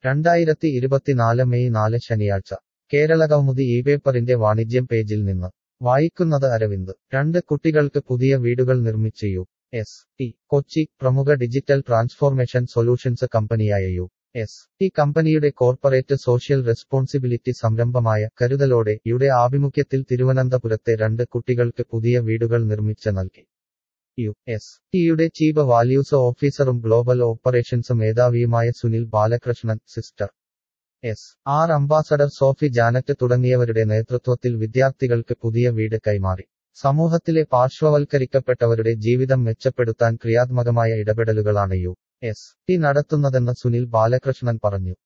രണ്ടായിരത്തി ഇരുപത്തിനാല് മെയ് നാല് ശനിയാഴ്ച കേരളകൗമുദി ഈ പേപ്പറിന്റെ വാണിജ്യം പേജിൽ നിന്ന് വായിക്കുന്നത് അരവിന്ദ് രണ്ട് കുട്ടികൾക്ക് പുതിയ വീടുകൾ നിർമ്മിച്ച് യു എസ് ടി കൊച്ചി പ്രമുഖ ഡിജിറ്റൽ ട്രാൻസ്ഫോർമേഷൻ സൊല്യൂഷൻസ് കമ്പനിയായ യു എസ് ടി കമ്പനിയുടെ കോർപ്പറേറ്റ് സോഷ്യൽ റെസ്പോൺസിബിലിറ്റി സംരംഭമായ കരുതലോടെ യുടെ ആഭിമുഖ്യത്തിൽ തിരുവനന്തപുരത്തെ രണ്ട് കുട്ടികൾക്ക് പുതിയ വീടുകൾ നിർമ്മിച്ച് നൽകി യു എസ് ടിയുടെ ചീഫ് വാല്യൂസ് ഓഫീസറും ഗ്ലോബൽ ഓപ്പറേഷൻസ് മേധാവിയുമായ Sunil Balakrishnan sister S R ambassador Sophy Janet തുടങ്ങിയവരുടെ നേതൃത്വത്തിൽ വിദ്യാർത്ഥികൾക്ക് പുതിയ വീട് കൈമാറി സമൂഹത്തിലെ പാർശ്വവൽക്കരിക്കപ്പെട്ടവരുടെ ജീവിതം മെച്ചപ്പെടുത്താൻ ക്രിയാത്മകമായ ഇടപെടലുകളാണ് യു എസ് ടി നടത്തുന്നതെന്ന് സുനിൽ ബാലകൃഷ്ണൻ പറഞ്ഞു